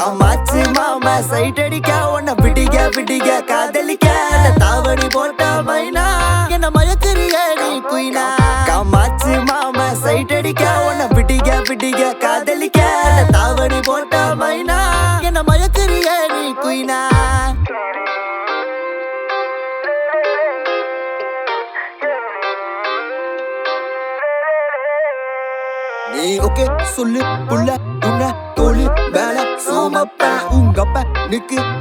அம்மாச்சி மாமா சைட் அடிக்க உன்னை விடிக விடிக காதலிக்க அந்த தாவணி போட்ட மைனா என்ன மயக்கிறிய நீ குயினா காமாச்சி மாமா சைட் அடிக்க உன்னை விடிக விடிக காதலிக்க அந்த தாவணி போட்ட மைனா என்ன மயக்கிறிய நீ குயினா நீ ஓகே சொல்லு புள்ள உன்ன தோழி மேல சோமப்ப உங்க அப்ப நிக்கு